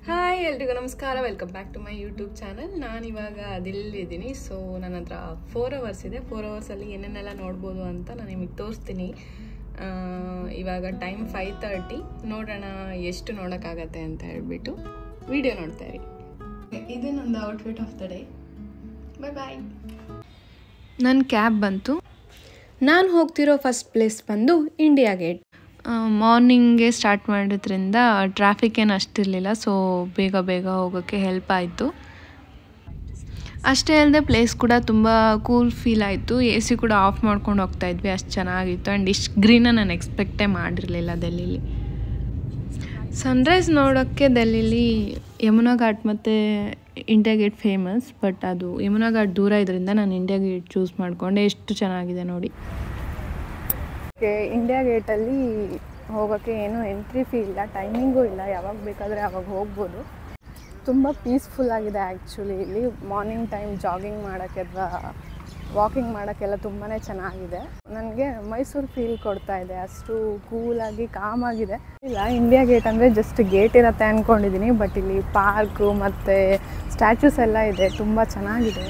Hi ಎಲ್ರಿಗೂ ನಮಸ್ಕಾರ welcome back to my YouTube channel ನಾನು ಇವಾಗ ದಿಲ್ಲಿದ್ದೀನಿ ಸೊ ನನ್ನ ಹತ್ರ ಫೋರ್ ಅವರ್ಸ್ ಇದೆ ಫೋರ್ ಅವರ್ಸಲ್ಲಿ ಏನೇನೆಲ್ಲ ನೋಡ್ಬೋದು ಅಂತ ನಾನು ನಿಮಗೆ ತೋರಿಸ್ತೀನಿ ಆ, ಇವಾಗ ಟೈಮ್ ಫೈವ್ ತರ್ಟಿ ನೋಡೋಣ ಎಷ್ಟು ನೋಡೋಕ್ಕಾಗತ್ತೆ ಅಂತ ಹೇಳ್ಬಿಟ್ಟು ವಿಡಿಯೋ ನೋಡ್ತಾ ಇರಿ ಇದು ನಂದು outfit of the day bye bye ನನ್ನ ಕ್ಯಾಬ್ ಬಂತು ನಾನು ಹೋಗ್ತಿರೋ ಫಸ್ಟ್ ಪ್ಲೇಸ್ ಬಂದು ಇಂಡಿಯಾ ಗೇಟ್ ಮಾರ್ನಿಂಗ್ಗೆ ಸ್ಟಾರ್ಟ್ ಮಾಡಿದ್ರಿಂದ ಟ್ರಾಫಿಕ್ ಏನು ಅಷ್ಟಿರಲಿಲ್ಲ ಸೊ ಬೇಗ ಬೇಗ ಹೋಗೋಕ್ಕೆ ಹೆಲ್ಪ್ ಆಯಿತು ಅಷ್ಟೇ ಅಲ್ಲದೆ ಪ್ಲೇಸ್ ಕೂಡ ತುಂಬ ಕೂಲ್ ಫೀಲ್ ಆಯಿತು ಎ ಸಿ ಕೂಡ ಆಫ್ ಮಾಡ್ಕೊಂಡು ಹೋಗ್ತಾ ಇದ್ವಿ ಅಷ್ಟು ಚೆನ್ನಾಗಿತ್ತು ಆ್ಯಂಡ್ ಇಷ್ಟು ಗ್ರೀನ ನಾನು ಎಕ್ಸ್ಪೆಕ್ಟೇ ಮಾಡಿರಲಿಲ್ಲ ಡೆಲ್ಲಿಲಿ ಸನ್ರೈಸ್ ನೋಡೋಕ್ಕೆ ಡೆಲ್ಲಿಲಿ ಯಮುನಾ ಘಾಟ್ ಮತ್ತು ಇಂಡಿಯಾ ಗೇಟ್ ಫೇಮಸ್ ಬಟ್ ಅದು ಯಮುನಾ ಘಾಟ್ ದೂರ ಇದರಿಂದ ನಾನು ಇಂಡಿಯಾ ಗೇಟ್ ಚೂಸ್ ಮಾಡಿಕೊಂಡೆ ಎಷ್ಟು ಚೆನ್ನಾಗಿದೆ ನೋಡಿ ಇಂಡಿಯಾ ಗೇಟಲ್ಲಿ ಹೋಗೋಕ್ಕೆ ಏನು ಎಂಟ್ರಿ ಫೀ ಇಲ್ಲ ಟೈಮಿಂಗೂ ಇಲ್ಲ ಯಾವಾಗ ಬೇಕಾದರೆ ಅವಾಗ ಹೋಗ್ಬೋದು ತುಂಬ ಪೀಸ್ಫುಲ್ ಆಗಿದೆ ಆ್ಯಕ್ಚುಲಿ ಇಲ್ಲಿ ಮಾರ್ನಿಂಗ್ ಟೈಮ್ ಜಾಗಿಂಗ್ ಮಾಡೋಕ್ಕೆ ಅಥವಾ ವಾಕಿಂಗ್ ಮಾಡೋಕ್ಕೆಲ್ಲ ತುಂಬಾ ಚೆನ್ನಾಗಿದೆ ನನಗೆ ಮೈಸೂರು ಫೀಲ್ ಕೊಡ್ತಾ ಇದೆ ಅಷ್ಟು ಕೂಲಾಗಿ ಕಾಮಾಗಿದೆ ಇಲ್ಲ ಇಂಡಿಯಾ ಗೇಟ್ ಅಂದರೆ ಜಸ್ಟ್ ಗೇಟ್ ಇರತ್ತೆ ಅಂದ್ಕೊಂಡಿದ್ದೀನಿ ಬಟ್ ಇಲ್ಲಿ ಪಾರ್ಕು ಮತ್ತು ಸ್ಟ್ಯಾಚ್ಯೂಸ್ ಎಲ್ಲ ಇದೆ ತುಂಬ ಚೆನ್ನಾಗಿದೆ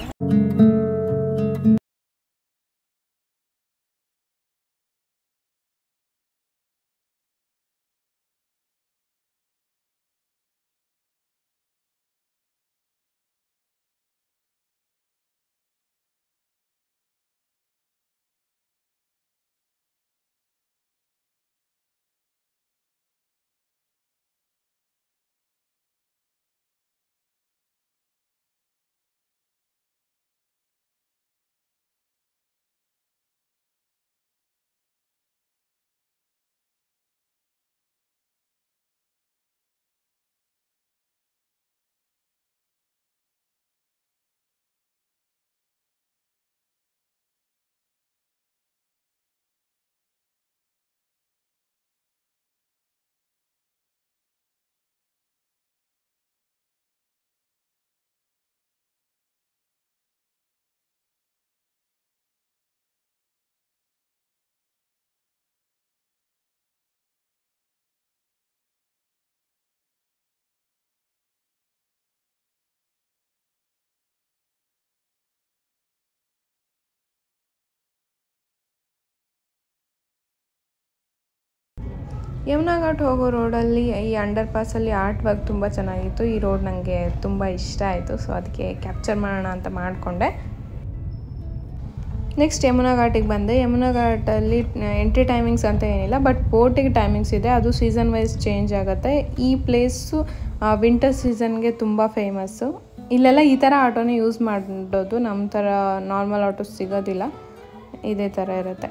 ಯಮುನಾ ಘಾಟ್ ಹೋಗೋ ರೋಡಲ್ಲಿ ಈ ಅಂಡರ್ ಪಾಸಲ್ಲಿ ಆರ್ಟ್ ವರ್ಕ್ ತುಂಬ ಚೆನ್ನಾಗಿತ್ತು ಈ ರೋಡ್ ನನಗೆ ತುಂಬ ಇಷ್ಟ ಆಯಿತು ಸೊ ಅದಕ್ಕೆ ಕ್ಯಾಪ್ಚರ್ ಮಾಡೋಣ ಅಂತ ಮಾಡಿಕೊಂಡೆ ನೆಕ್ಸ್ಟ್ ಯಮುನಾ ಘಾಟಿಗೆ ಬಂದೆ ಯಮುನಾ ಘಾಟಲ್ಲಿ ಎಂಟ್ರಿ ಟೈಮಿಂಗ್ಸ್ ಅಂತ ಏನಿಲ್ಲ ಬಟ್ ಬೋಟಿಗೆ ಟೈಮಿಂಗ್ಸ್ ಇದೆ ಅದು ಸೀಸನ್ ವೈಸ್ ಚೇಂಜ್ ಆಗುತ್ತೆ ಈ ಪ್ಲೇಸು ವಿಂಟರ್ ಸೀಸನ್ಗೆ ತುಂಬ ಫೇಮಸ್ಸು ಇಲ್ಲೆಲ್ಲ ಈ ಥರ ಆಟೋನೇ ಯೂಸ್ ಮಾಡೋದು ನಮ್ಮ ಥರ ನಾರ್ಮಲ್ ಆಟೋ ಸಿಗೋದಿಲ್ಲ ಇದೇ ಥರ ಇರುತ್ತೆ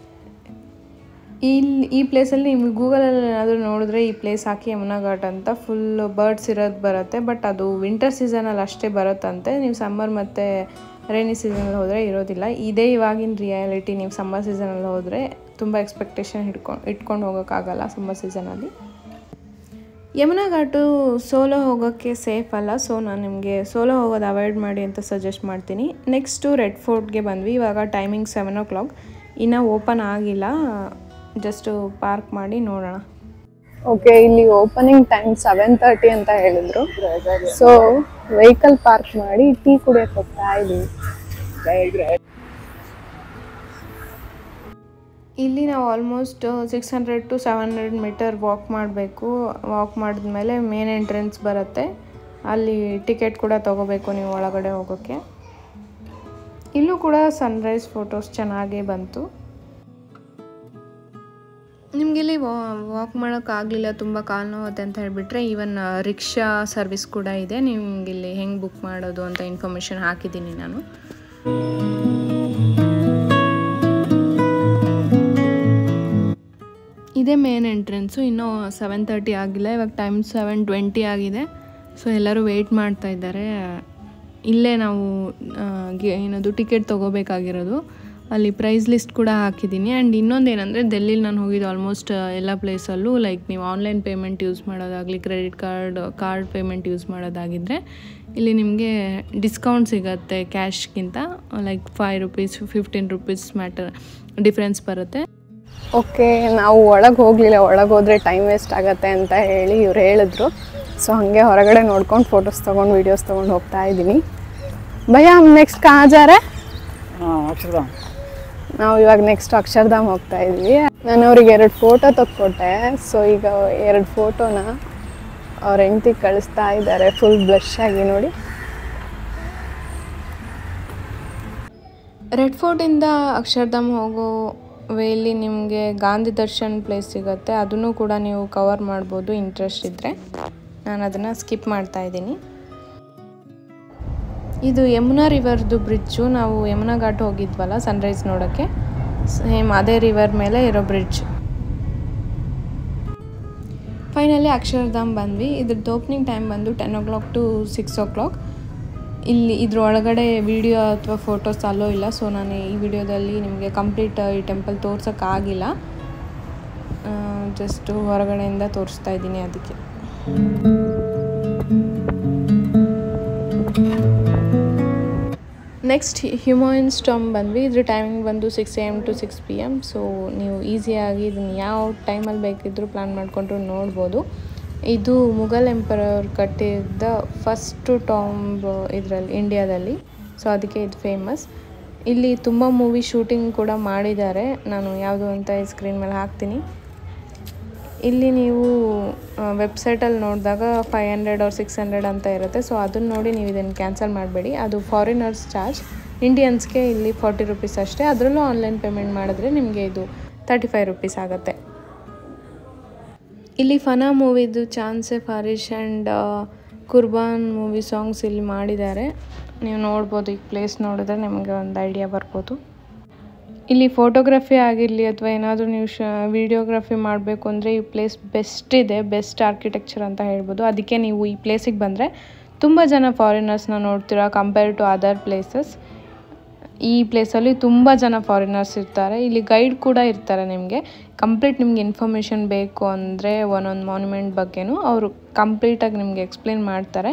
ಇಲ್ಲಿ ಈ ಪ್ಲೇಸಲ್ಲಿ ನಿಮ್ಗೆ ಗೂಗಲಲ್ಲಿ ಏನಾದರೂ ನೋಡಿದ್ರೆ ಈ ಪ್ಲೇಸ್ ಹಾಕಿ ಯಮುನಾ ಘಾಟ್ ಅಂತ ಫುಲ್ ಬರ್ಡ್ಸ್ ಇರೋದು ಬರುತ್ತೆ ಬಟ್ ಅದು ವಿಂಟರ್ ಸೀಸನಲ್ಲಿ ಅಷ್ಟೇ ಬರುತ್ತಂತೆ ನೀವು ಸಮ್ಮರ್ ಮತ್ತು ರೈನಿ ಸೀಸನಲ್ಲಿ ಹೋದರೆ ಇರೋದಿಲ್ಲ ಇದೇ ಇವಾಗಿನ ರಿಯಾಲಿಟಿ ನೀವು ಸಮ್ಮರ್ ಸೀಸನಲ್ಲಿ ಹೋದರೆ ತುಂಬ ಎಕ್ಸ್ಪೆಕ್ಟೇಷನ್ ಹಿಡ್ಕೊಂಡು ಇಟ್ಕೊಂಡು ಹೋಗೋಕ್ಕಾಗಲ್ಲ ಸಮ್ಮರ್ ಸೀಸನಲ್ಲಿ ಯಮುನಾ ಘಾಟು ಸೋಲೋ ಹೋಗೋಕ್ಕೆ ಸೇಫ್ ಅಲ್ಲ ಸೊ ನಾನು ನಿಮಗೆ ಸೋಲೋ ಹೋಗೋದು ಅವಾಯ್ಡ್ ಮಾಡಿ ಅಂತ ಸಜೆಸ್ಟ್ ಮಾಡ್ತೀನಿ ನೆಕ್ಸ್ಟು ರೆಡ್ ಫೋರ್ಟ್ಗೆ ಬಂದ್ವಿ ಇವಾಗ ಟೈಮಿಂಗ್ ಸೆವೆನ್ ಓ ಕ್ಲಾಕ್ ಇನ್ನೂ ಓಪನ್ ಆಗಿಲ್ಲ ಜಸ್ಟು ಪಾರ್ಕ್ ಮಾಡಿ ನೋಡೋಣ ಓಕೆ ಇಲ್ಲಿ ಓಪನಿಂಗ್ ಟೈಮ್ ಸೆವೆನ್ ತರ್ಟಿ ಅಂತ ಹೇಳಿದ್ರು ಸೊ ವೆಹಿಕಲ್ ಪಾರ್ಕ್ ಮಾಡಿ ಟೀ ಕುಡಿಯೋಕೆ ಹೋಗ್ತಾ ಇದೀವಿ ಇಲ್ಲಿ ನಾವು almost six hundred to seven hundred metre walk ಮಾಡಬೇಕು ವಾಕ್ ಮಾಡಿದ್ಮೇಲೆ ಮೇನ್ ಎಂಟ್ರೆನ್ಸ್ ಬರುತ್ತೆ ಅಲ್ಲಿ ಟಿಕೆಟ್ ಕೂಡ ತೊಗೋಬೇಕು ನೀವು ಒಳಗಡೆ ಹೋಗೋಕ್ಕೆ ಇಲ್ಲೂ ಕೂಡ ಸನ್ರೈಸ್ ಫೋಟೋಸ್ ಚೆನ್ನಾಗೇ ಬಂತು ನಿಮಗಿಲ್ಲಿ ವಾಕ್ ಮಾಡೋಕ್ಕಾಗಲಿಲ್ಲ ತುಂಬ ಕಾಲು ನೋವುತ್ತೆ ಅಂತ ಹೇಳಿಬಿಟ್ರೆ ಈವನ್ ರಿಕ್ಷಾ ಸರ್ವಿಸ್ ಕೂಡ ಇದೆ ನಿಮಗಿಲ್ಲಿ ಹೆಂಗೆ ಬುಕ್ ಮಾಡೋದು ಅಂತ ಇನ್ಫಾರ್ಮೇಷನ್ ಹಾಕಿದ್ದೀನಿ ನಾನು ಇದೇ ಮೇನ್ ಎಂಟ್ರೆನ್ಸು ಇನ್ನೂ ಸೆವೆನ್ ತರ್ಟಿ ಆಗಿಲ್ಲ ಇವಾಗ ಟೈಮ್ ಸೆವೆನ್ ಟ್ವೆಂಟಿ ಆಗಿದೆ ಸೊ ಎಲ್ಲರೂ ವೆಯ್ಟ್ ಮಾಡ್ತಾ ಇದ್ದಾರೆ ಇಲ್ಲೇ ನಾವು ಆ, ಗೆ- ಏನದು ಟಿಕೆಟ್ ತೊಗೋಬೇಕಾಗಿರೋದು ಅಲ್ಲಿ ಪ್ರೈಸ್ ಲಿಸ್ಟ್ ಕೂಡ ಹಾಕಿದ್ದೀನಿ ಆ್ಯಂಡ್ ಇನ್ನೊಂದು ಏನಂದರೆ ಡೆಲ್ಲಿಲಿ ನಾನು ಹೋಗಿದ್ದು ಆಲ್ಮೋಸ್ಟ್ ಎಲ್ಲ ಪ್ಲೇಸಲ್ಲೂ ಲೈಕ್ ನೀವು ಆನ್ಲೈನ್ ಪೇಮೆಂಟ್ ಯೂಸ್ ಮಾಡೋದಾಗಲಿ credit card card payment use ಮಾಡೋದಾಗಿದ್ದರೆ ಇಲ್ಲಿ ನಿಮಗೆ ಡಿಸ್ಕೌಂಟ್ ಸಿಗುತ್ತೆ ಕ್ಯಾಶ್ಗಿಂತ like five rupees fifteen rupees matter difference ಬರುತ್ತೆ ಓಕೆ ನಾವು ಒಳಗೆ ಹೋಗಲಿಲ್ಲ ಒಳಗೆ ಹೋದರೆ ಟೈಮ್ ವೇಸ್ಟ್ ಆಗುತ್ತೆ ಅಂತ ಹೇಳಿ ಇವ್ರು ಹೇಳಿದ್ರು ಸೊ ಹಾಗೆ ಹೊರಗಡೆ ನೋಡ್ಕೊಂಡು ಫೋಟೋಸ್ ತೊಗೊಂಡು ವೀಡಿಯೋಸ್ ತೊಗೊಂಡು ಹೋಗ್ತಾ ಇದ್ದೀನಿ ಭಯ ನೆಕ್ಸ್ಟ್ ಕಹಾ ಜಾ ರಹೆ? ಹಾಂ ಅಕ್ಷರಧಾಮ್ ನಾವು ಇವಾಗ ನೆಕ್ಸ್ಟ್ ಅಕ್ಷರಧಾಮ್ ಹೋಗ್ತಾ ಇದ್ವಿ ನಾನು ಅವ್ರಿಗೆ ಎರಡು ಫೋಟೋ ತೆಕ್ಕೊಟ್ಟೆ ಸೊ ಈಗ ಎರಡು ಫೋಟೋನ ಅವ್ರ ಹೆಂಡ್ತಿಗೆ ಕಳಿಸ್ತಾ ಇದ್ದಾರೆ ಫುಲ್ ಬ್ಲಶ್ ಆಗಿ ನೋಡಿ ರೆಡ್ ಫೋರ್ಟಿಂದ ಅಕ್ಷರಧಾಮ್ ಹೋಗೋ ವೇಲಿ ನಿಮಗೆ ಗಾಂಧಿ ದರ್ಶನ್ ಪ್ಲೇಸ್ ಸಿಗುತ್ತೆ ಅದನ್ನು ಕೂಡ ನೀವು ಕವರ್ ಮಾಡ್ಬೋದು ಇಂಟ್ರೆಸ್ಟ್ ಇದ್ದರೆ ನಾನು ಅದನ್ನು ಸ್ಕಿಪ್ ಮಾಡ್ತಾ ಇದ್ದೀನಿ ಇದು ಯಮುನಾ ರಿವರ್ದು ಬ್ರಿಡ್ಜು ನಾವು ಯಮುನಾ ಘಾಟ್ ಹೋಗಿದ್ವಲ್ಲ ಸನ್ರೈಸ್ ನೋಡೋಕ್ಕೆ ಸೇಮ್ ಅದೇ ರಿವರ್ ಮೇಲೆ ಇರೋ ಬ್ರಿಡ್ಜ್ ಫೈನಲಿ ಅಕ್ಷರಧಾಮ್ ಬಂದ್ವಿ ಇದ್ರದ್ದು ಓಪನಿಂಗ್ ಟೈಮ್ ಬಂದು ten o'clock to six o'clock ಇಲ್ಲಿ ಇದ್ರ ಒಳಗಡೆ ವಿಡಿಯೋ ಅಥವಾ ಫೋಟೋಸ್ ಅಲ್ಲೋ ಇಲ್ಲ ಸೊ ನಾನು ಈ ವಿಡಿಯೋದಲ್ಲಿ ನಿಮಗೆ ಕಂಪ್ಲೀಟ್ ಈ ಟೆಂಪಲ್ ತೋರ್ಸೋಕ್ಕಾಗಿಲ್ಲ ಜಸ್ಟ್ ಹೊರಗಡೆಯಿಂದ ತೋರಿಸ್ತಾ ಇದ್ದೀನಿ ಅದಕ್ಕೆ ನೆಕ್ಸ್ಟ್ ಹ್ಯೂಮನ್ ಸ್ಟಾಮ್ ಬಂದ್ವಿ ಇದ್ರ ಟೈಮಿಂಗ್ ಬಂದು six A M to six P M so ನೀವು ಈಸಿಯಾಗಿ ಇದನ್ನು ಯಾವ ಟೈಮಲ್ಲಿ ಬೇಕಿದ್ದರೂ ಪ್ಲ್ಯಾನ್ ಮಾಡಿಕೊಂಡ್ರು ನೋಡ್ಬೋದು ಇದು ಮುಘಲ್ ಎಂಪರರ್ ಕಟ್ಟಿದ್ದ ಫಸ್ಟು ಟಾಂಬ್ ಇದರಲ್ಲಿ ಇಂಡಿಯಾದಲ್ಲಿ ಸೊ ಅದಕ್ಕೆ ಇದು ಫೇಮಸ್ ಇಲ್ಲಿ ತುಂಬ ಮೂವಿ ಶೂಟಿಂಗ್ ಕೂಡ ಮಾಡಿದ್ದಾರೆ ನಾನು ಯಾವುದು ಅಂತ ಈ ಸ್ಕ್ರೀನ್ ಮೇಲೆ ಹಾಕ್ತೀನಿ ಇಲ್ಲಿ ನೀವು ವೆಬ್ಸೈಟಲ್ಲಿ ನೋಡಿದಾಗ five hundred or six hundred ಅಂತ ಇರುತ್ತೆ ಸೊ ಅದನ್ನು ನೋಡಿ ನೀವು ಇದನ್ನು ಕ್ಯಾನ್ಸಲ್ ಮಾಡಬೇಡಿ ಅದು ಫಾರಿನರ್ಸ್ ಚಾರ್ಜ್ ಇಂಡಿಯನ್ಸ್ಗೆ ಇಲ್ಲಿ ಫಾರ್ಟಿ ರುಪೀಸ್ ಅಷ್ಟೇ ಅದರಲ್ಲೂ ಆನ್ಲೈನ್ ಪೇಮೆಂಟ್ ಮಾಡಿದ್ರೆ ನಿಮಗೆ ಇದು ತರ್ಟಿ ಫೈವ್ ರುಪೀಸ್ ಆಗುತ್ತೆ ಇಲ್ಲಿ ಫನಾ ಮೂವಿದು Chand Sifarish and Kurbaan movie songs ಇಲ್ಲಿ ಮಾಡಿದ್ದಾರೆ ನೀವು ನೋಡ್ಬೋದು ಈ ಪ್ಲೇಸ್ ನೋಡಿದ್ರೆ ನಿಮಗೆ ಒಂದು ಐಡಿಯಾ ಬರ್ಬೋದು ಇಲ್ಲಿ ಫೋಟೋಗ್ರಫಿ ಆಗಿರಲಿ ಅಥವಾ ಏನಾದರೂ ನೀವು ಶ ವಿಡಿಯೋಗ್ರಫಿ ಮಾಡಬೇಕು ಅಂದರೆ ಈ ಪ್ಲೇಸ್ ಬೆಸ್ಟ್ ಇದೆ ಬೆಸ್ಟ್ ಆರ್ಕಿಟೆಕ್ಚರ್ ಅಂತ ಹೇಳ್ಬೋದು ಅದಕ್ಕೆ ನೀವು ಈ ಪ್ಲೇಸಿಗೆ ಬಂದರೆ ತುಂಬ ಜನ ಫಾರಿನರ್ಸ್ನ ನೋಡ್ತೀರಾ ಕಂಪೇರ್ ಟು ಅದರ್ ಪ್ಲೇಸಸ್ ಈ ಪ್ಲೇಸಲ್ಲಿ ತುಂಬ ಜನ ಫಾರಿನರ್ಸ್ ಇರ್ತಾರೆ ಇಲ್ಲಿ ಗೈಡ್ ಕೂಡ ಇರ್ತಾರೆ ನಿಮಗೆ ಕಂಪ್ಲೀಟ್ ನಿಮ್ಗೆ ಇನ್ಫಾರ್ಮೇಷನ್ ಬೇಕು ಅಂದರೆ ಒಂದೊಂದು ಮಾನ್ಯುಮೆಂಟ್ ಬಗ್ಗೆನೂ ಅವರು ಕಂಪ್ಲೀಟಾಗಿ ನಿಮಗೆ ಎಕ್ಸ್ಪ್ಲೇನ್ ಮಾಡ್ತಾರೆ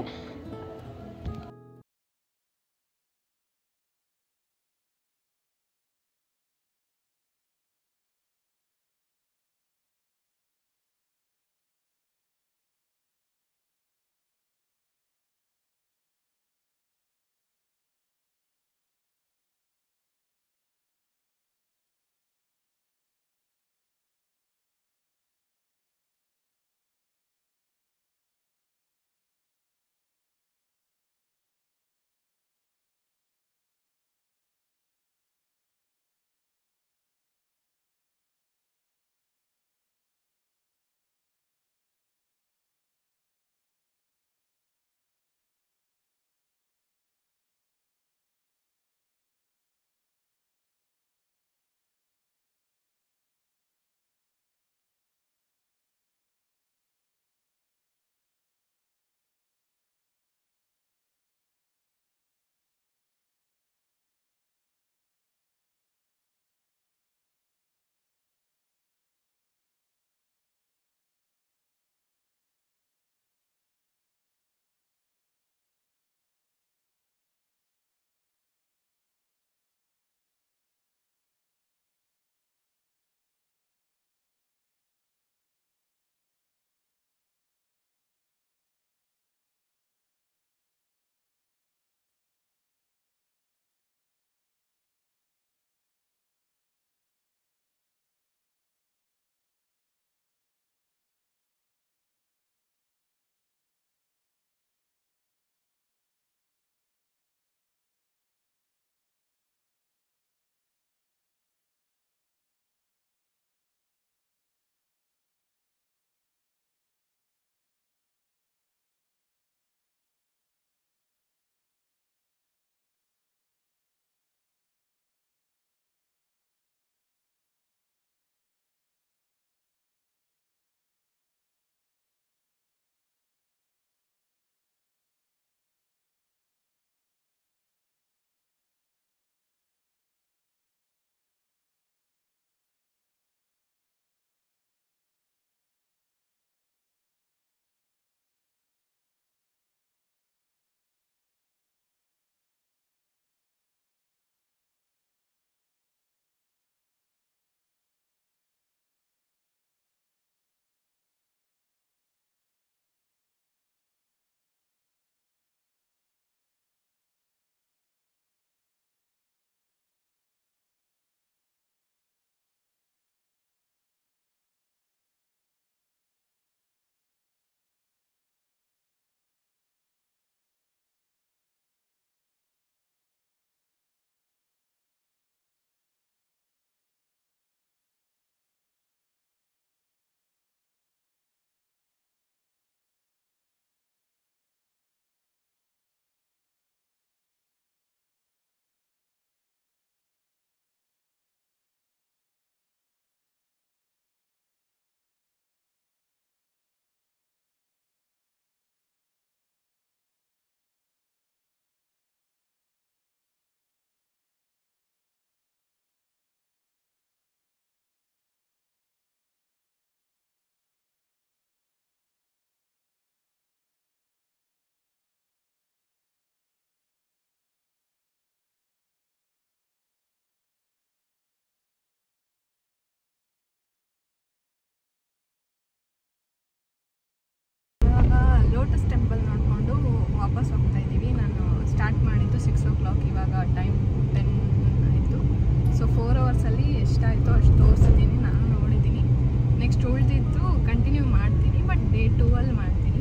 ವಾಪಸ್ ಹೋಗ್ತಾ ಇದ್ದೀವಿ ನಾನು ಸ್ಟಾರ್ಟ್ ಮಾಡಿದ್ದು ಸಿಕ್ಸ್ ಓ ಕ್ಲಾಕ್ ಇವಾಗ ಟೈಮ್ ಟೆನ್ ಆಯಿತು ಸೊ ಫೋರ್ ಅವರ್ಸಲ್ಲಿ ಎಷ್ಟಾಯಿತು ಅಷ್ಟು ತೋರಿಸಿದ್ದೀನಿ ನಾನು ನೋಡಿದ್ದೀನಿ ನೆಕ್ಸ್ಟ್ ಉಳಿದಿದ್ದು ಕಂಟಿನ್ಯೂ ಮಾಡ್ತೀನಿ ಬಟ್ ಡೇ ಟೂ ಅಲ್ಲಿ ಮಾಡ್ತೀನಿ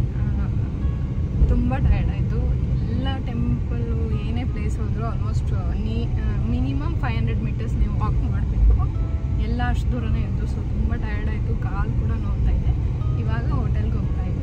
ತುಂಬ ಟಯರ್ಡ್ ಆಯಿತು ಎಲ್ಲ ಟೆಂಪಲ್ಲು ಏನೇ ಪ್ಲೇಸ್ ಹೋದರೂ ಆಲ್ಮೋಸ್ಟ್ ನೀ ಮಿನಿಮಮ್ ಫೈವ್ ಹಂಡ್ರೆಡ್ ಮೀಟರ್ಸ್ ನೀವು ವಾಕ್ ಮಾಡಬೇಕು ಎಲ್ಲ ಅಷ್ಟು ದೂರನೇ ಇದ್ದು ಸೊ ತುಂಬ ಟಯರ್ಡ್ ಆಯಿತು ಕಾಲು ಕೂಡ ನೋಡ್ತಾ ಇದೆ ಇವಾಗ ಹೋಟೆಲ್ಗೆ ಹೋಗ್ತಾ ಇದ್ದೀನಿ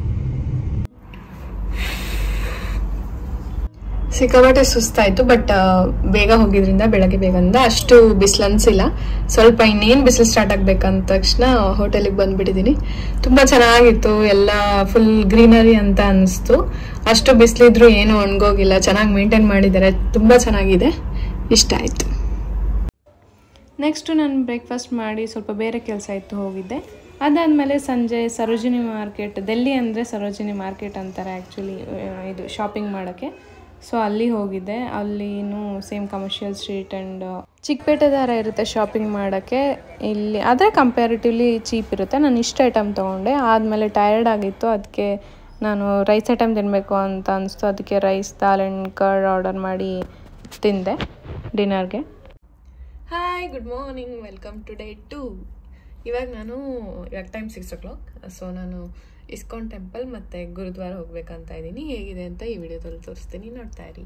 ಸಿಕ್ಕಾಪಟ್ಟೆ ಸುಸ್ತಾಯಿತು ಬಟ್ ಬೇಗ ಹೋಗಿದ್ರಿಂದ ಬೆಳಗ್ಗೆ ಬೇಗಂದ ಅಷ್ಟು ಬಿಸಿಲು ಅನಿಸಿಲ್ಲ ಸ್ವಲ್ಪ ಇನ್ನೇನು ಬಿಸಿಲು ಸ್ಟಾರ್ಟ್ ಆಗ್ಬೇಕಂದ ತಕ್ಷಣ ಹೋಟೆಲಿಗೆ ಬಂದ್ಬಿಟ್ಟಿದ್ದೀನಿ ತುಂಬ ಚೆನ್ನಾಗಿತ್ತು ಎಲ್ಲ ಫುಲ್ ಗ್ರೀನರಿ ಅಂತ ಅನಿಸ್ತು ಅಷ್ಟು ಬಿಸಿಲಿದ್ರು ಏನು ಒಣಗೋಗಿಲ್ಲ ಚೆನ್ನಾಗಿ ಮೇಂಟೈನ್ ಮಾಡಿದ್ದಾರೆ ತುಂಬ ಚೆನ್ನಾಗಿದೆ ಇಷ್ಟ ಆಯಿತು ನೆಕ್ಸ್ಟು ನಾನು ಬ್ರೇಕ್ಫಾಸ್ಟ್ ಮಾಡಿ ಸ್ವಲ್ಪ ಬೇರೆ ಕೆಲಸ ಇತ್ತು ಹೋಗಿದ್ದೆ ಅದಾದಮೇಲೆ ಸಂಜೆ ಸರೋಜಿನಿ ಮಾರ್ಕೆಟ್ ಡೆಲ್ಲಿ ಅಂದರೆ ಸರೋಜಿನಿ ಮಾರ್ಕೆಟ್ ಅಂತಾರೆ ಆ್ಯಕ್ಚುಲಿ ಇದು ಶಾಪಿಂಗ್ ಮಾಡೋಕ್ಕೆ ಸೊ ಅಲ್ಲಿ ಹೋಗಿದ್ದೆ ಅಲ್ಲಿನೂ same commercial street and Chikkapete ಥರ ಇರುತ್ತೆ ಶಾಪಿಂಗ್ ಮಾಡೋಕ್ಕೆ ಇಲ್ಲಿ ಆದರೆ ಕಂಪ್ಯಾರಿಟಿವ್ಲಿ ಚೀಪ್ ಇರುತ್ತೆ ನಾನು ಇಷ್ಟು ಐಟಮ್ ತೊಗೊಂಡೆ ಆದಮೇಲೆ ಟಯರ್ಡ್ ಆಗಿತ್ತು ಅದಕ್ಕೆ ನಾನು ರೈಸ್ ಐಟಮ್ ತಿನ್ನಬೇಕು ಅಂತ ಅನಿಸ್ತು ಅದಕ್ಕೆ rice dal and curd order ಮಾಡಿ ತಿಂದೆ ಡಿನ್ನರ್ಗೆ hi good morning welcome to day two ಇವಾಗ ನಾನು ಇವಾಗ time six o'clock so ನಾನು ಇಸ್ಕಾನ್ ಟೆಂಪಲ್ ಮತ್ತು ಗುರುದ್ವಾರ ಹೋಗ್ಬೇಕಂತ ಇದ್ದೀನಿ ಹೇಗಿದೆ ಅಂತ ಈ ವಿಡಿಯೋದಲ್ಲಿ ತೋರಿಸ್ತೀನಿ ನೋಡ್ತಾ ಇರಿ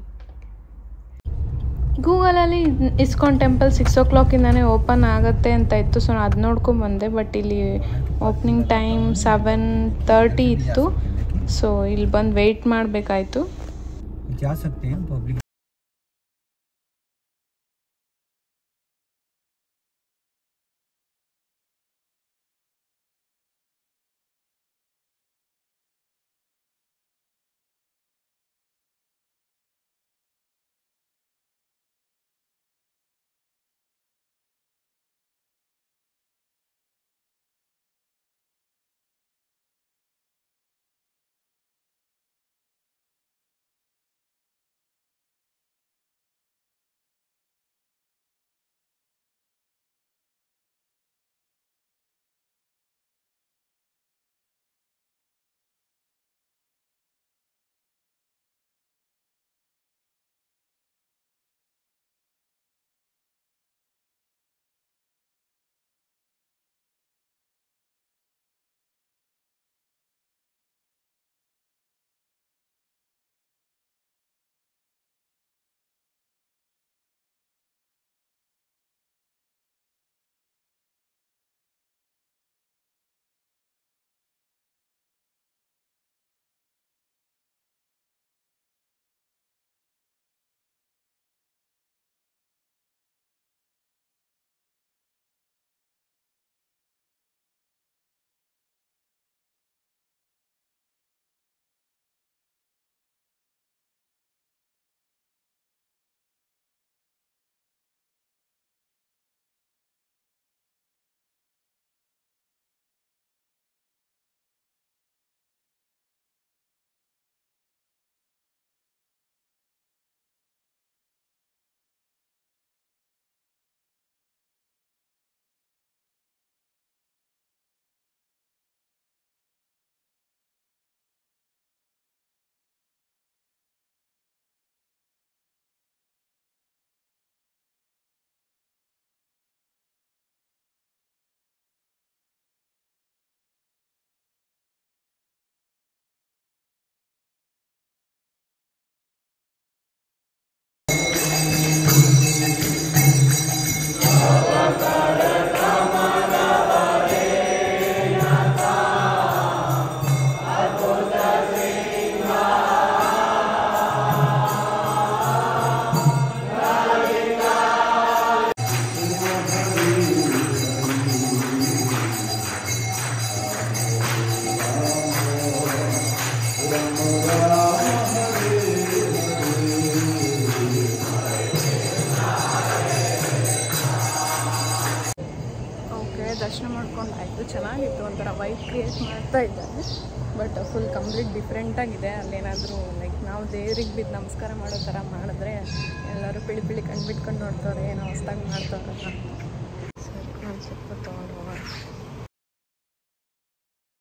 ಗೂಗಲಲ್ಲಿ ಇಸ್ಕಾನ್ ಟೆಂಪಲ್ ಸಿಕ್ಸ್ ಓ ಕ್ಲಾಕಿಂದನೇ ಓಪನ್ ಆಗುತ್ತೆ ಅಂತ ಇತ್ತು ಸೊ ನಾನು ಅದು ನೋಡ್ಕೊಂಡು ಬಂದೆ ಬಟ್ ಇಲ್ಲಿ ಓಪನಿಂಗ್ ಟೈಮ್ ಸೆವೆನ್ ತರ್ಟಿ ಇತ್ತು ಸೊ ಇಲ್ಲಿ ಬಂದು ವೆಯ್ಟ್ ಮಾಡಬೇಕಾಯ್ತು जा सकते हैं पब्लिक ಓಕೆ ದರ್ಶನ ಮಾಡ್ಕೊಂಡು ಆಯಿತು ಚೆನ್ನಾಗಿತ್ತು ಒಂಥರ ವೈಬ್ ಕ್ರಿಯೇಟ್ ಮಾಡ್ತಾ ಇದ್ದಾರೆ ಬಟ್ ಫುಲ್ ಕಂಪ್ಲೀಟ್ ಡಿಫ್ರೆಂಟಾಗಿದೆ ಅಲ್ಲೇನಾದರೂ ಲೈಕ್ ನಾವು ದೇವ್ರಿಗೆ ಬಿದ್ದು ನಮಸ್ಕಾರ ಮಾಡೋ ಥರ ಮಾಡಿದ್ರೆ ಎಲ್ಲರೂ ಪಿಳಿ ಪಿಳಿ ಕಣ್ಣು ಬಿಟ್ಕೊಂಡು ನೋಡ್ತವ್ರೆ ಏನೋ ಹೊಸ್ದಾಗಿ ಮಾಡ್ತವ್ರಲ್ಲ ಸರಿ ನಾನು ಸ್ವಲ್ಪ ತೊಗೊಂಡು ಹೋಗೋಣ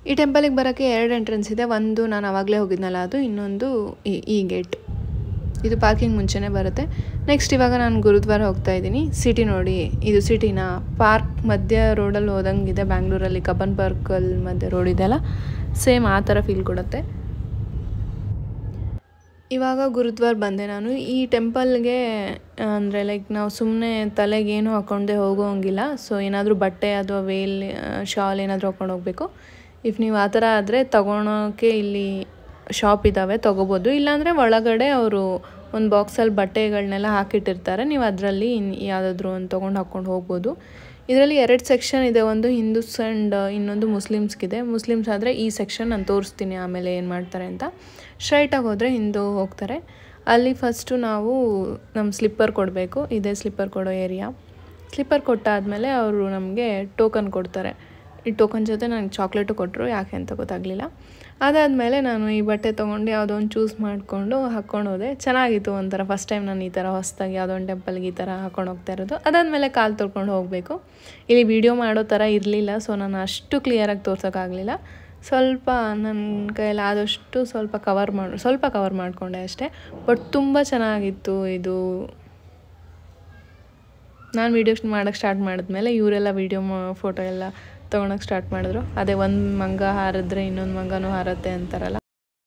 ಈ ಟೆಂಪಲಿಗೆ ಬರೋಕ್ಕೆ ಎರಡು ಎಂಟ್ರೆನ್ಸ್ ಇದೆ ಒಂದು ನಾನು ಆವಾಗಲೇ ಹೋಗಿದ್ನಲ್ಲ ಅದು ಇನ್ನೊಂದು ಈ ಈ ಗೇಟ್ ಇದು ಪಾರ್ಕಿಂಗ್ ಮುಂಚೆನೇ ಬರುತ್ತೆ ನೆಕ್ಸ್ಟ್ ಇವಾಗ ನಾನು ಗುರುದ್ವಾರ ಹೋಗ್ತಾ ಇದ್ದೀನಿ ಸಿಟಿ ನೋಡಿ ಇದು ಸಿಟಿನ ಪಾರ್ಕ್ ಮಧ್ಯ ರೋಡಲ್ಲಿ ಹೋದಂಗಿದೆ ಬ್ಯಾಂಗ್ಳೂರಲ್ಲಿ ಕಬ್ಬನ್ ಪಾರ್ಕಲ್ಲಿ ಮಧ್ಯೆ ರೋಡ್ ಇದೆಯಲ್ಲ ಸೇಮ್ ಆ ಥರ ಫೀಲ್ ಕೊಡುತ್ತೆ ಇವಾಗ ಗುರುದ್ವಾರ ಬಂದೆ ನಾನು ಈ ಟೆಂಪಲ್ಗೆ ಅಂದರೆ ಲೈಕ್ ನಾವು ಸುಮ್ಮನೆ ತಲೆಗೆ ಏನು ಹಾಕ್ಕೊಂಡೆ ಹೋಗೋಂಗಿಲ್ಲ ಸೊ ಏನಾದರೂ ಬಟ್ಟೆ ಅಥವಾ ವೇಲ್ ಶಾಲ್ ಏನಾದರೂ ಹಾಕ್ಕೊಂಡು ಹೋಗಬೇಕು ಇಫ್ ನೀವು ಆ ಥರ ಆದರೆ ತೊಗೊಳೋಕ್ಕೆ ಇಲ್ಲಿ ಶಾಪ್ ಇದ್ದಾವೆ ತೊಗೋಬೋದು ಇಲ್ಲಾಂದರೆ ಒಳಗಡೆ ಅವರು ಒಂದು ಬಾಕ್ಸಲ್ಲಿ ಬಟ್ಟೆಗಳನ್ನೆಲ್ಲ ಹಾಕಿಟ್ಟಿರ್ತಾರೆ ನೀವು ಅದರಲ್ಲಿ ಯಾವುದಾದ್ರೂ ಒಂದು ತೊಗೊಂಡು ಹಾಕ್ಕೊಂಡು ಹೋಗ್ಬೋದು ಇದರಲ್ಲಿ ಎರಡು ಸೆಕ್ಷನ್ ಇದೆ ಒಂದು ಹಿಂದೂಸ್ ಆ್ಯಂಡ್ ಇನ್ನೊಂದು ಮುಸ್ಲಿಮ್ಸ್ಗಿದೆ ಮುಸ್ಲಿಮ್ಸ್ ಆದರೆ ಈ ಸೆಕ್ಷನ್ ನಾನು ತೋರಿಸ್ತೀನಿ ಆಮೇಲೆ ಏನು ಮಾಡ್ತಾರೆ ಅಂತ ಸ್ಟ್ರೈಟಾಗಿ ಹೋದರೆ ಹಿಂದೂ ಹೋಗ್ತಾರೆ ಅಲ್ಲಿ ಫಸ್ಟು ನಾವು ನಮ್ಮ ಸ್ಲಿಪ್ಪರ್ ಕೊಡಬೇಕು ಇದೇ ಸ್ಲಿಪ್ಪರ್ ಕೊಡೋ ಏರಿಯಾ ಸ್ಲಿಪ್ಪರ್ ಕೊಟ್ಟಾದಮೇಲೆ ಅವರು ನಮಗೆ ಟೋಕನ್ ಕೊಡ್ತಾರೆ ಈ ಟೋಕನ್ ಜೊತೆ ನನಗೆ ಚಾಕ್ಲೇಟು ಕೊಟ್ಟರು ಯಾಕೆ ಅಂತ ಗೊತ್ತಾಗಲಿಲ್ಲ ಅದಾದಮೇಲೆ ನಾನು ಈ ಬಟ್ಟೆ ತೊಗೊಂಡು ಯಾವುದೋ ಒಂದು ಚೂಸ್ ಮಾಡಿಕೊಂಡು ಹಾಕ್ಕೊಂಡು ಹೋದೆ ಚೆನ್ನಾಗಿತ್ತು ಒಂಥರ ಫಸ್ಟ್ ಟೈಮ್ ನಾನು ಈ ಥರ ಹೊಸ್ದಾಗಿ ಯಾವುದೋ ಒಂದು ಟೆಂಪಲ್ಗೆ ಈ ಥರ ಹಾಕ್ಕೊಂಡು ಹೋಗ್ತಾ ಇರೋದು ಅದಾದಮೇಲೆ ಕಾಲು ತೊಳ್ಕೊಂಡು ಹೋಗಬೇಕು ಇಲ್ಲಿ ವಿಡಿಯೋ ಮಾಡೋ ಥರ ಇರಲಿಲ್ಲ ಸೊ ನಾನು ಅಷ್ಟು ಕ್ಲಿಯರಾಗಿ ತೋರ್ಸೋಕ್ಕಾಗಲಿಲ್ಲ ಸ್ವಲ್ಪ ನನ್ನ ಕೈಯಲ್ಲಿ ಆದಷ್ಟು ಸ್ವಲ್ಪ ಕವರ್ ಮಾಡಿ ಸ್ವಲ್ಪ ಕವರ್ ಮಾಡಿಕೊಂಡೆ ಅಷ್ಟೇ ಬಟ್ ತುಂಬ ಚೆನ್ನಾಗಿತ್ತು ಇದು ನಾನು ವೀಡಿಯೋ ಮಾಡೋಕ್ಕೆ ಸ್ಟಾರ್ಟ್ ಮಾಡಿದ್ಮೇಲೆ ಇವರೆಲ್ಲ ವೀಡಿಯೋ ಫೋಟೋ ಎಲ್ಲ ತೊಗೊಳಕ್ಕೆ ಸ್ಟಾರ್ಟ್ ಮಾಡಿದ್ರು ಅದೇ ಒಂದು ಮಂಗ ಹಾರಿದ್ರೆ ಇನ್ನೊಂದು ಮಂಗನೂ ಹಾರತ್ತೆ ಅಂತಾರಲ್ಲ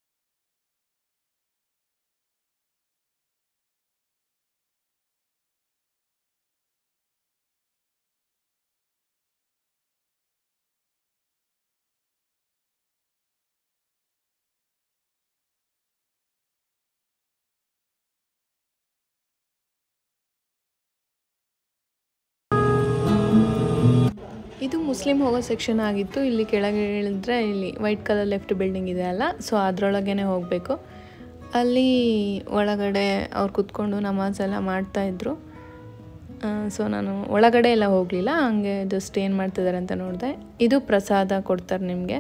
ಇದು ಮುಸ್ಲಿಂ ಹೋಗೋ ಸೆಕ್ಷನ್ ಆಗಿತ್ತು ಇಲ್ಲಿ ಕೆಳಗೆ ಇಳಿದ್ರೆ ಇಲ್ಲಿ ವೈಟ್ ಕಲರ್ ಲೆಫ್ಟ್ ಬಿಲ್ಡಿಂಗ್ ಇದೆ ಅಲ್ಲ ಸೊ ಅದರೊಳಗೇ ಹೋಗಬೇಕು ಅಲ್ಲಿ ಒಳಗಡೆ ಅವ್ರು ಕೂತ್ಕೊಂಡು ನಮಾಜ್ ಎಲ್ಲ ಮಾಡ್ತಾಯಿದ್ರು ಸೊ ನಾನು ಒಳಗಡೆ ಎಲ್ಲ ಹೋಗಲಿಲ್ಲ ಹಂಗೆ ಜಸ್ಟ್ ಏನು ಮಾಡ್ತಿದ್ದಾರೆ ಅಂತ ನೋಡಿದೆ ಇದು ಪ್ರಸಾದ ಕೊಡ್ತಾರೆ ನಿಮಗೆ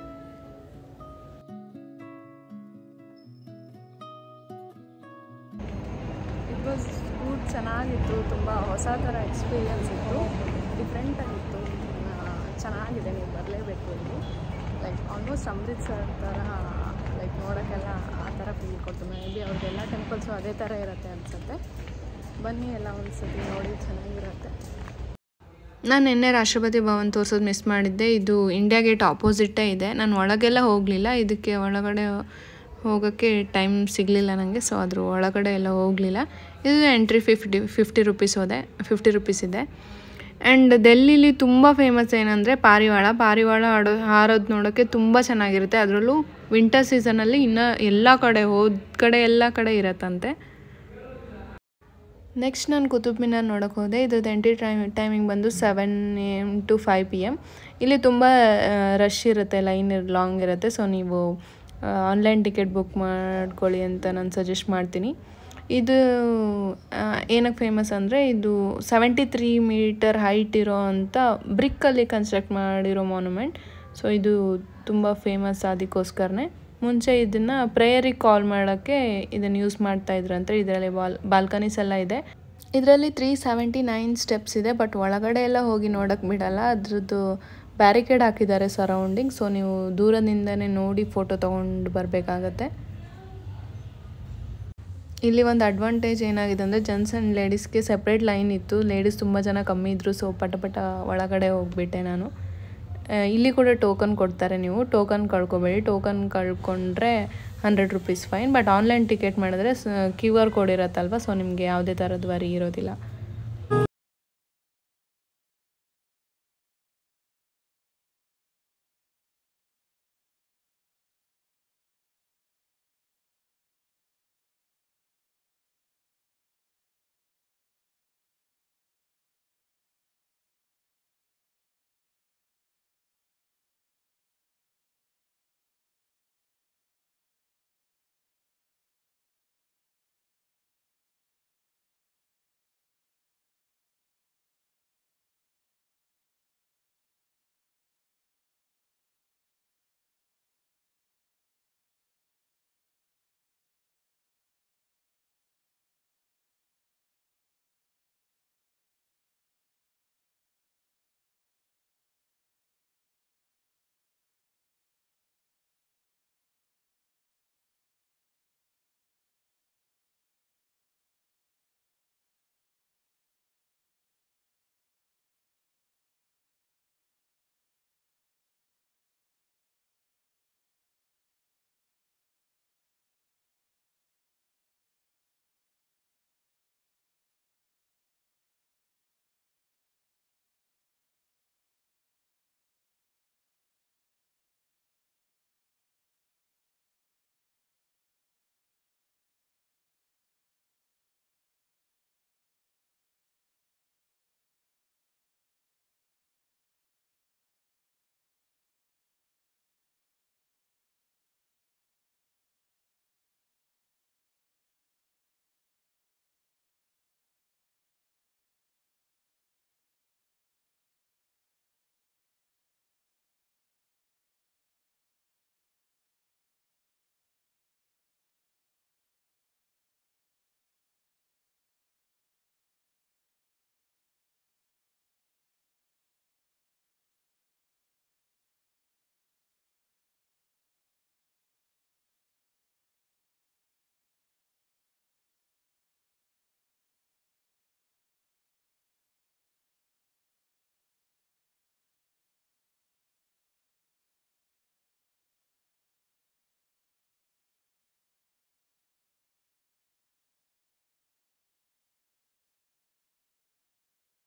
ಇಟ್ ವಾಸ್ ಫುಡ್ ಚೆನ್ನಾಗಿತ್ತು ತುಂಬ ಹೊಸ ಥರ ಎಕ್ಸ್ಪೀರಿಯನ್ಸ್ ಇತ್ತು ಡಿಫ್ರೆಂಟ್ ಆಗಿತ್ತು ಚೆನ್ನಾಗಿದೆ ನೀವು ಬರಲೇಬೇಕು ಇಲ್ಲಿ ಲೈಕ್ ಆಲ್ಮೋಸ್ಟ್ ಅಮೃತ್ಸರ್ ಥರ ಲೈಕ್ ನೋಡೋಕ್ಕೆಲ್ಲ ಆ ಥರ ಫೀಲ್ ಕೊಡ್ತು ಮೇ ಬಿ ಅವ್ರದ್ದೆಲ್ಲ ಟೆಂಪಲ್ಸು ಅದೇ ಥರ ಇರುತ್ತೆ ಅನಿಸುತ್ತೆ ಬನ್ನಿ ಎಲ್ಲ ಒಂದು ಸತಿ ನೋಡಿ ಚೆನ್ನಾಗಿರುತ್ತೆ ನಾನು ನಿನ್ನೆ ರಾಷ್ಟ್ರಪತಿ ಭವನ್ ತೋರಿಸೋದು ಮಿಸ್ ಮಾಡಿದ್ದೆ ಇದು ಇಂಡಿಯಾ ಗೇಟ್ ಆಪೋಸಿಟ್ಟೇ ಇದೆ ನಾನು ಒಳಗೆಲ್ಲ ಹೋಗಲಿಲ್ಲ ಇದಕ್ಕೆ ಒಳಗಡೆ ಹೋಗೋಕ್ಕೆ ಟೈಮ್ ಸಿಗಲಿಲ್ಲ ನನಗೆ ಸೊ ಅದ್ರ ಒಳಗಡೆ ಎಲ್ಲ ಹೋಗಲಿಲ್ಲ ಇದು ಎಂಟ್ರಿ ಫಿಫ್ಟಿ ಫಿಫ್ಟಿ ರುಪೀಸ್ ಹೋದೆ ಫಿಫ್ಟಿ ರುಪೀಸ್ ಇದೆ ಆ್ಯಂಡ್ ಡೆಲ್ಲಿಲಿ ತುಂಬ ಫೇಮಸ್ ಏನಂದರೆ ಪಾರಿವಾಳ ಪಾರಿವಾಳ ಆಡೋ ಹಾರೋದು ನೋಡೋಕ್ಕೆ ತುಂಬ ಚೆನ್ನಾಗಿರುತ್ತೆ ಅದರಲ್ಲೂ ವಿಂಟರ್ ಸೀಸನಲ್ಲಿ ಇನ್ನು ಎಲ್ಲ ಕಡೆ ಹೋದ ಕಡೆ ಎಲ್ಲ ಕಡೆ ಇರತ್ತಂತೆ ನೆಕ್ಸ್ಟ್ ನಾನು ಕುತುಬ್ ಮಿನಾರ್ ನೋಡೋಕೆ ಹೋದೆ ಇದ್ರದ್ದು ಎಂಟ್ರಿ ಟೈಮ್ ಟೈಮಿಂಗ್ ಬಂದು seven A M to five P M ಇಲ್ಲಿ ತುಂಬ ರಶ್ ಇರುತ್ತೆ ಲೈನ್ ಲಾಂಗ್ ಇರುತ್ತೆ ಸೊ ನೀವು ಆನ್ಲೈನ್ ಟಿಕೆಟ್ ಬುಕ್ ಮಾಡ್ಕೊಳ್ಳಿ ಅಂತ ನಾನು ಸಜೆಸ್ಟ್ ಮಾಡ್ತೀನಿ ಇದು ಏನಕ್ಕೆ ಫೇಮಸ್ ಅಂದರೆ ಇದು ಸೆವೆಂಟಿ ತ್ರೀ ಮೀಟರ್ ಹೈಟ್ ಇರೋ ಅಂಥ ಬ್ರಿಕ್ಕಲ್ಲಿ ಕನ್ಸ್ಟ್ರಕ್ಟ್ ಮಾಡಿರೋ ಮಾನ್ಯುಮೆಂಟ್ ಸೊ ಇದು ತುಂಬ ಫೇಮಸ್ ಅದಕ್ಕೋಸ್ಕರನೇ ಮುಂಚೆ ಇದನ್ನು ಪ್ರೇಯರಿಗೆ ಕಾಲ್ ಮಾಡೋಕ್ಕೆ ಇದನ್ನು ಯೂಸ್ ಮಾಡ್ತಾ ಇದ್ರಂತೆ ಇದರಲ್ಲಿ ಬಾಲ್ ಬಾಲ್ಕನೀಸ್ ಎಲ್ಲ ಇದೆ ಇದರಲ್ಲಿ ತ್ರೀ ಸೆವೆಂಟಿ ನೈನ್ ಸ್ಟೆಪ್ಸ್ ಇದೆ ಬಟ್ ಒಳಗಡೆ ಎಲ್ಲ ಹೋಗಿ ನೋಡೋಕ್ಕೆ ಬಿಡಲ್ಲ ಅದ್ರದ್ದು ಬ್ಯಾರಿಕೇಡ್ ಹಾಕಿದ್ದಾರೆ ಸರೌಂಡಿಂಗ್ ಸೊ ನೀವು ದೂರದಿಂದನೇ ನೋಡಿ ಫೋಟೋ ತೊಗೊಂಡು ಬರಬೇಕಾಗತ್ತೆ ಇಲ್ಲಿ ಒಂದು ಅಡ್ವಾಂಟೇಜ್ ಏನಾಗಿದೆ ಅಂದರೆ ಜೆಂಟ್ಸ್ ಆ್ಯಂಡ್ ಲೇಡೀಸ್ಗೆ ಸಪ್ರೇಟ್ ಲೈನ್ ಇತ್ತು ಲೇಡೀಸ್ ತುಂಬ ಜನ ಕಮ್ಮಿ ಇದ್ದರು ಸೊ ಪಟ ಪಟ ಒಳಗಡೆ ಹೋಗಿಬಿಟ್ಟೆ ನಾನು ಇಲ್ಲಿ ಕೂಡ ಟೋಕನ್ ಕೊಡ್ತಾರೆ ನೀವು ಟೋಕನ್ ಕಳ್ಕೊಬೇಡಿ ಟೋಕನ್ ಕಳ್ಕೊಂಡ್ರೆ hundred rupees fine but online ticket ಮಾಡಿದ್ರೆ ಕ್ಯೂ ಆರ್ ಕೋಡ್ ಇರುತ್ತಲ್ವ ಸೊ ನಿಮಗೆ ಯಾವುದೇ ಥರದ ವರಿ ಇರೋದಿಲ್ಲ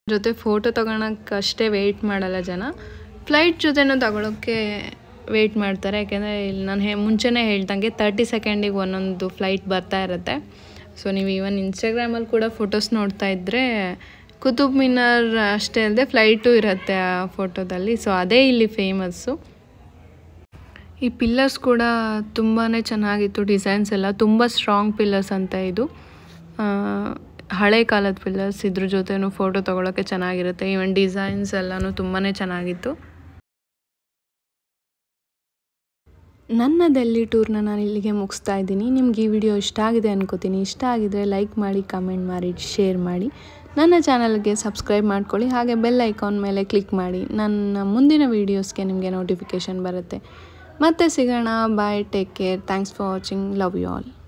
ಜೊತೆ ಫೋಟೋ ತೊಗೊಳಕ್ಕೆ ಅಷ್ಟೇ ವೆಯ್ಟ್ ಮಾಡಲ್ಲ ಜನ ಫ್ಲೈಟ್ ಜೊತೆನೂ ತಗೊಳ್ಳೋಕ್ಕೆ ವೆಯ್ಟ್ ಮಾಡ್ತಾರೆ ಯಾಕೆಂದರೆ ಇಲ್ಲಿ ನಾನು ಹೇ ಮುಂಚೆನೇ ಹೇಳ್ದಂಗೆ ತರ್ಟಿ ಸೆಕೆಂಡಿಗೆ ಒಂದೊಂದು ಫ್ಲೈಟ್ ಬರ್ತಾ ಇರುತ್ತೆ ಸೊ ನೀವು ಈವನ್ ಇನ್ಸ್ಟಾಗ್ರಾಮಲ್ಲಿ ಕೂಡ ಫೋಟೋಸ್ ನೋಡ್ತಾ ಇದ್ದರೆ ಕುತುಬ್ ಮಿನಾರ್ ಅಷ್ಟೇ ಅಲ್ಲದೆ ಫ್ಲೈಟು ಇರುತ್ತೆ ಆ ಫೋಟೋದಲ್ಲಿ ಸೊ ಅದೇ ಇಲ್ಲಿ ಫೇಮಸ್ಸು ಈ ಪಿಲ್ಲರ್ಸ್ ಕೂಡ ತುಂಬಾ ಚೆನ್ನಾಗಿತ್ತು ಡಿಸೈನ್ಸ್ ಎಲ್ಲ ತುಂಬ ಸ್ಟ್ರಾಂಗ್ ಪಿಲ್ಲರ್ಸ್ ಅಂತ ಇದು ಆ, ಹಳೆ ಕಾಲದ ಪಿಲ್ಲರ್ಸ್ ಇದ್ರ ಜೊತೆನೂ ಫೋಟೋ ತೊಗೊಳಕ್ಕೆ ಚೆನ್ನಾಗಿರುತ್ತೆ ಈವನ್ ಡಿಸೈನ್ಸ್ ಎಲ್ಲನೂ ತುಂಬಾ ಚೆನ್ನಾಗಿತ್ತು ನನ್ನ ಡೆಲ್ಲಿ ಟೂರ್ನ ನಾನು ಇಲ್ಲಿಗೆ ಮುಗಿಸ್ತಾ ಇದ್ದೀನಿ ನಿಮ್ಗೆ ಈ ವಿಡಿಯೋ ಇಷ್ಟ ಆಗಿದೆ ಅನ್ಕೋತೀನಿ ಇಷ್ಟ ಆಗಿದರೆ ಲೈಕ್ ಮಾಡಿ ಕಮೆಂಟ್ ಮಾಡಿ ಶೇರ್ ಮಾಡಿ ನನ್ನ ಚಾನಲ್ಗೆ ಸಬ್ಸ್ಕ್ರೈಬ್ ಮಾಡ್ಕೊಳ್ಳಿ ಹಾಗೆ ಬೆಲ್ ಐಕಾನ್ ಮೇಲೆ ಕ್ಲಿಕ್ ಮಾಡಿ ನನ್ನ ಮುಂದಿನ ವೀಡಿಯೋಸ್ಗೆ ನಿಮಗೆ ನೋಟಿಫಿಕೇಷನ್ ಬರುತ್ತೆ ಮತ್ತೆ ಸಿಗೋಣ bye take care thanks for watching love you all